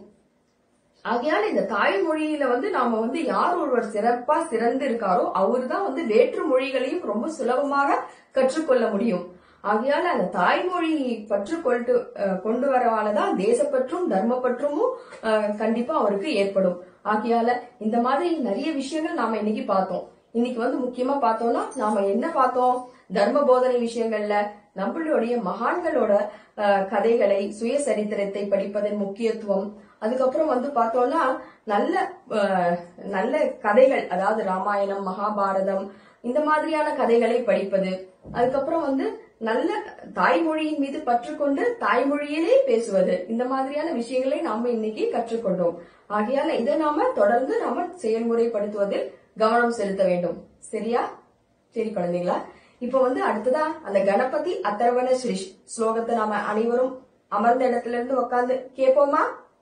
ஆகையால இந்த தாய்மொழியில வந்து நாம வந்து யார் ஒருவர் சிறப்பா சிறந்து இருக்காரோ அவர்தான் வந்து வேற்று மொழிகளையும் ரொம்ப சுலபமாக கற்றுக்கொள்ள முடியும் ஆகையால அந்த தாய்மொழி பற்றுக்கொண்டு அஹ், கொண்டு வரவாலதான் தேசப்பற்றும் தர்மப்பற்றும் அஹ், கண்டிப்பா அவருக்கு ஏற்படும் ஆகையால இந்த மாதிரி நிறைய விஷயங்கள் நாம இன்னைக்கு பார்த்தோம் இன்னைக்கு வந்து முக்கியமா பார்த்தோம்னா நாம என்ன பார்த்தோம் தர்ம போதனை விஷயங்கள்ல நம்மளுடைய மகான்களோட அஹ், கதைகளை சுயசரித்திரத்தை படிப்பதன் முக்கியத்துவம் அதுக்கப்புறம் வந்து பார்த்தோம்னா நல்ல அஹ், நல்ல கதைகள் அதாவது ராமாயணம் மகாபாரதம் இந்த மாதிரியான கதைகளை படிப்பது அதுக்கப்புறம் வந்து நல்ல தாய்மொழியின் மீது பற்றுக்கொண்டு தாய்மொழியிலே பேசுவது இந்த மாதிரியான விஷயங்களை நாம இன்னைக்கு கற்றுக்கொண்டோம் ஆகையால இதை நாம தொடர்ந்து நாம செயல்முறைப்படுத்துவதில் கவனம் செலுத்த வேண்டும் சரியா சரி குழந்தைங்களா இப்ப வந்து அடுத்ததா அந்த கணபதி அத்தர்வன ஸ்ரீ ஸ்லோகத்தை நாம அனைவரும் அமர்ந்த இடத்துல இருந்து உட்கார்ந்து கேட்போமா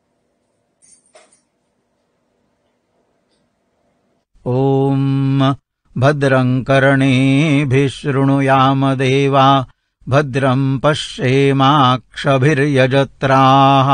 ॐ भद्रं कर्णेभिः शृणुयामदेवा भद्रं पश्येमाक्षभिर्यजत्राः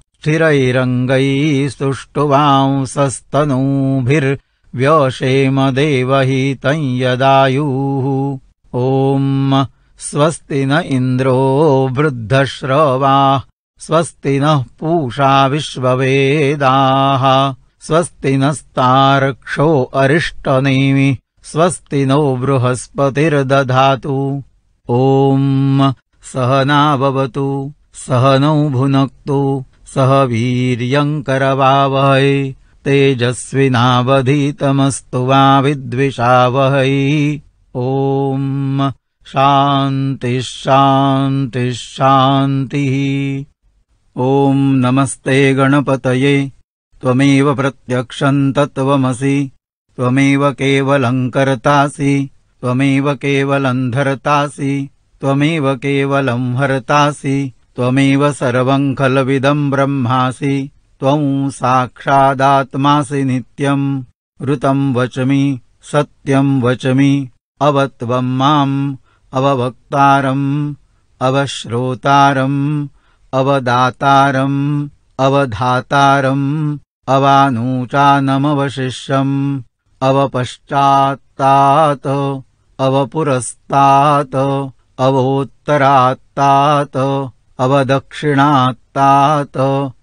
स्थिरैरङ्गैस्तुष्टुवांसस्तनूभिर्व्यशेम देवहितं यदायुः ॐ स्वस्ति न इन्द्रो वृद्धश्रवाः स्वस्ति नः पूषा विश्ववेदाः स्वस्ति नस्तार्क्ष्यो अरिष्टनेमि स्वस्ति नो बृहस्पतिर्दधातु ॐ सहनाववतु सहनौ भुनक्तु सह वीर्यङ्करवावहै तेजस्विनावधीतमस्तु वा विद्विषावहै ॐ शान्तिः शान्तिः शान्तिः ॐ नमस्ते गणपतये त्वमेव प्रत्यक्षम् तत्त्वमसि त्वमेव केवलम् कर्तासि त्वमेव केवलम् धर्तासि त्वमेव केवलम् हर्तासि त्वमेव सर्वम् खलविदम् ब्रह्मासि त्वं साक्षादात्मासि नित्यम् ऋतम् वचमि सत्यम् वचमि अव त्वम् माम् अववक्तारम् अवश्रोतारम् अवदातारम् अवधातारम् अवानूचानमवशिष्यम् अवपश्चात्तात् अवपुरस्तात् अवोत्तरात्तात् अवदक्षिणात्तात्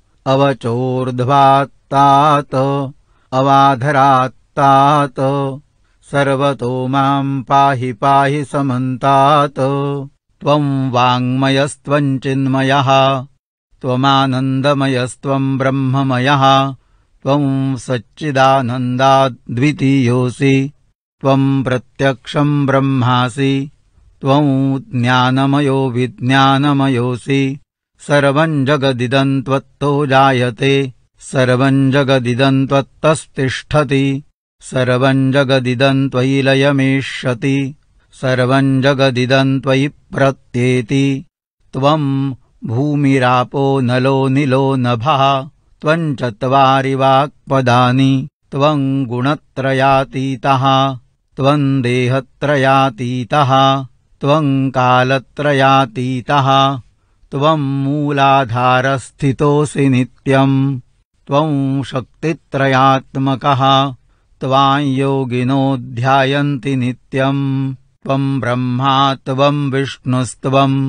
अवचोर्ध्वात्तात् अवाधरात्तात् सर्वतो माम् पाहि पाहि समन्तात् त्वम् वाङ्मयस्त्वम् चिन्मयः त्वमानन्दमयस्त्वम् ब्रह्ममयः त्वम् सच्चिदानन्दाद्वितीयोऽसि त्वम् प्रत्यक्षम् ब्रह्मासि त्वम् ज्ञानमयो विज्ञानमयोऽसि सर्वम् जगदिदम् त्वत्तो जायते सर्वम् जगदिदम् त्वत्तस्तिष्ठति सर्वम् जगदिदम् त्वयि लयमेष्यति सर्वम् जगदिदम् त्वयि प्रत्येति त्वम् भूमिरापो नलो निलो नभः त्वम् चत्वारि वाक्पदानि त्वम् गुणत्रयातीतः त्वम् देहत्रयातीतः त्वम् कालत्रयातीतः त्वम् मूलाधारस्थितोऽसि नित्यम् त्वम् शक्तित्रयात्मकः त्वाम् योगिनो ध्यायन्ति नित्यम् त्वम् ब्रह्मा त्वम् विष्णुस्त्वम्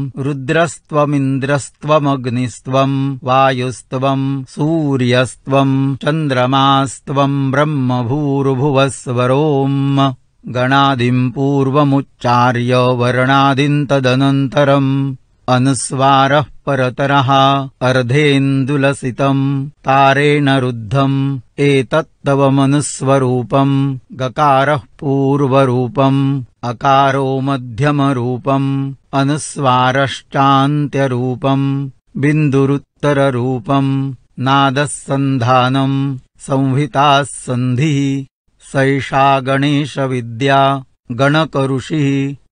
रुद्रस्त्वमिन्द्रस्त्वमग्निस्त्वम् वायुस्त्वम् सूर्यस्त्वम् चन्द्रमास्त्वम् ब्रह्मभूर्भुवस्वरोम् गणादिम् पूर्वमुच्चार्य वर्णादिम् तदनन्तरम् अनुस्वारः परतरः अर्धेन्दुलसितम् तारेण रुद्धम् एतत्तव मनुस्वरूपम् गकारः पूर्वरूपम् अकारो मध्यमरूपम् अनुस्वारश्चान्त्यरूपम् बिन्दुरुत्तररूपम् नादः सन्धानम् संहिताः सन्धिः सैषा गणेशविद्या गणकऋषिः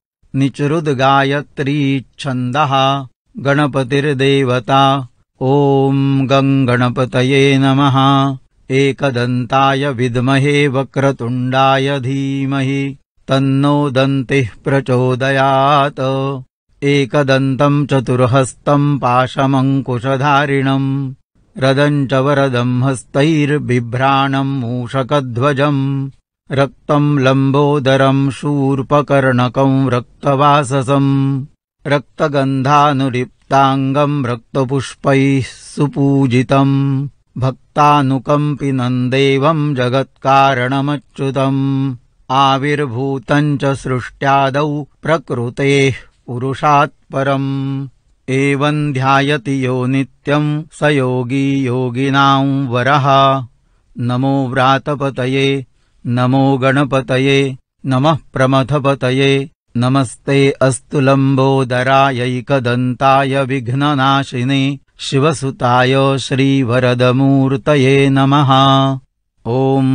निचरुद्गायत्रीच्छन्दः गणपतिर्देवता ॐ गम् गणपतये नमः एकदन्ताय विद्महे वक्रतुण्डाय धीमहि तन्नो दन्तिः प्रचोदयात् एकदन्तम् चतुर्हस्तम् पाशमङ्कुशधारिणम् रदम् च वरदम् हस्तैर्बिभ्राणम् मूषकध्वजम् रक्तम् लम्बोदरम् शूर्पकर्णकम् रक्तवाससम् रक्तगन्धानुलिप्ताङ्गम् रक्तपुष्पैः सुपूजितम् भक्तानुकम्पिनम् देवम् जगत्कारणमच्युतम् आविर्भूतम् च सृष्ट्यादौ प्रकृतेः पुरुषात् परम् एवम् ध्यायति यो नित्यम् स योगी योगिनाम् वरः नमो व्रातपतये नमो गणपतये नमः प्रमथपतये नमस्ते अस्तु लम्बोदरायैकदन्ताय विघ्ननाशिने शिवसुताय श्रीवरदमूर्तये नमः ॐ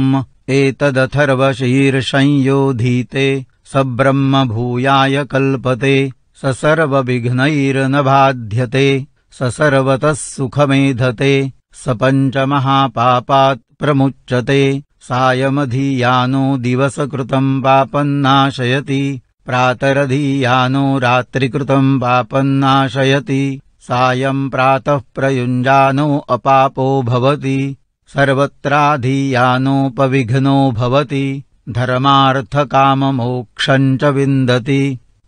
एतदथर्वशीर्षंयोधीते स ब्रह्मभूयाय कल्पते स सर्वविघ्नैर्न बाध्यते स सर्वतः सुखमेधते स पञ्चमहापापात् प्रमुच्यते सायमधीयानो दिवसकृतम् पापन्नाशयति प्रातरधीयानो रात्रिकृतम् पापन्नाशयति सायम् प्रातः प्रयुञ्जानो अपापो भवति सर्वत्राधीयानोपविघ्नो भवति धर्मार्थकाममोक्षम् च विन्दति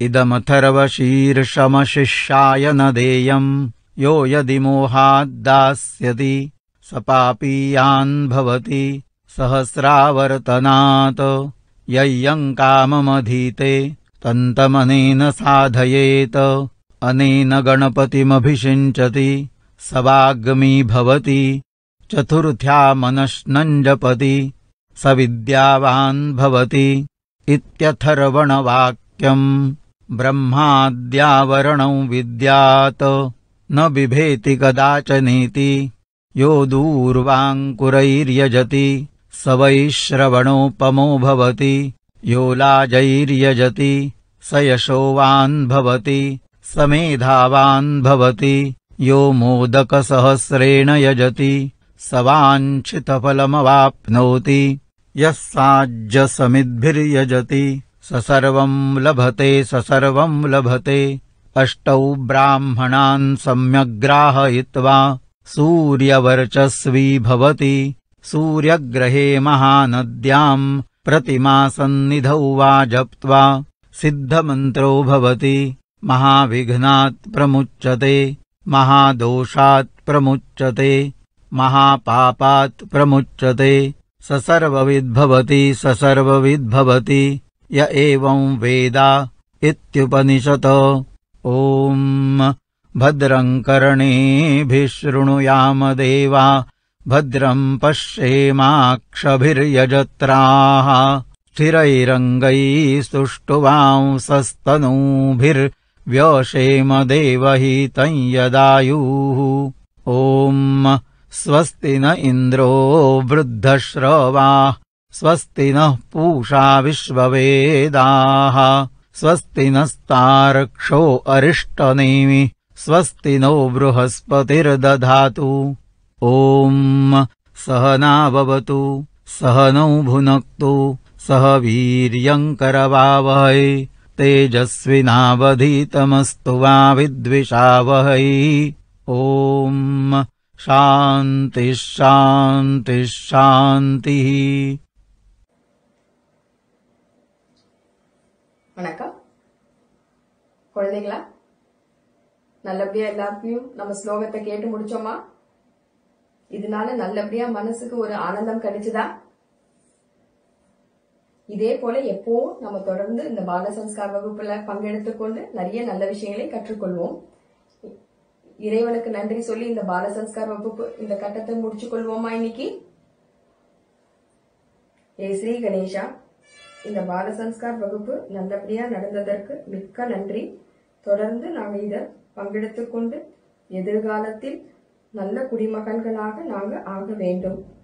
इदमथर्वशीर्षमशिष्याय न देयम् यो यदि मोहाद्दास्यति स पापीयान् भवति सहस्रावर्तनात् यय्यम् काममधीते तन्तमनेन साधयेत अनेन गणपतिमभिषिञ्चति स वाग्मी भवति चतुर्थ्या मनश्नञ्जपति स विद्यावान् भवति इत्यथर्वणवाक्यम् ब्रह्माद्यावरणौ विद्यात् न बिभेति कदाचनेति यो दूर्वाङ्कुरैर्यजति स वै श्रवणोपमो भवति यो लाजैर्यजति स यशोवान् भवति स मेधावान् भवति यो मोदकसहस्रेण यजति स वाञ्छितफलमवाप्नोति यः साज्यसमिद्भिर्यजति स सर्वम् लभते स सर्वम् लभते अष्टौ ब्राह्मणान् सम्यग्राहयित्वा सूर्यवर्चस्वी भवति सूर्यग्रहे महानद्याम् प्रतिमासन्निधौ वा जप्त्वा सिद्धमन्त्रो भवति महाविघ्नात् प्रमुच्यते महादोषात् प्रमुच्यते महापापात् प्रमुच्यते स सर्वविद्भवति स सर्वविद्भवति य एवम् वेद इत्युपनिषत् ॐ भद्रम् कर्णेभिः शृणुयाम देवा भद्रम् पश्येमाक्षभिर्यजत्राः स्थिरैरङ्गैः सुष्ठुवांसस्तनूभिर्व्यशेम देवहितम् यदायुः ॐ स्वस्ति न इन्द्रो वृद्धश्रवाः स्वस्ति नः पूषा विश्ववेदाः स्वस्ति नस्तार्क्षो अरिष्टनेमि स्वस्ति नो बृहस्पतिर्दधातु ॐ सहनाववतु सहनौ भुनक्तु सह वीर्यम् करवावहै तेजस्विनावधीतमस्तु मा विद्विषावहै ॐ शान्तिः शान्तिः शान्तिः வணக்கம் குழந்தைங்களா நல்லபடியா எல்லாத்தையும் நம்ம ஸ்லோகத்தை கேட்டு முடிச்சோமா இதனால நல்லபடியா மனசுக்கு ஒரு ஆனந்தம் கிடைச்சுதா இதே போல எப்பவும் நம்ம தொடர்ந்து இந்த பால சம்ஸ்கார் வகுப்புல பங்கெடுத்துக் கொண்டு நிறைய நல்ல விஷயங்களை கற்றுக்கொள்வோம் இறைவனுக்கு நன்றி சொல்லி இந்த பால சம்ஸ்கார் வகுப்பு இந்த கட்டத்தை முடிச்சு கொள்வோமா இன்னைக்கு ஏ ஸ்ரீ கணேஷா இந்த பால சம்ஸ்கார் வகுப்பு நல்லபடியா நடந்ததற்கு மிக்க நன்றி தொடர்ந்து நாங்க இத பங்கெடுத்துக் கொண்டு எதிர்காலத்தில் நல்ல குடிமகன்களாக நாங்க ஆக வேண்டும்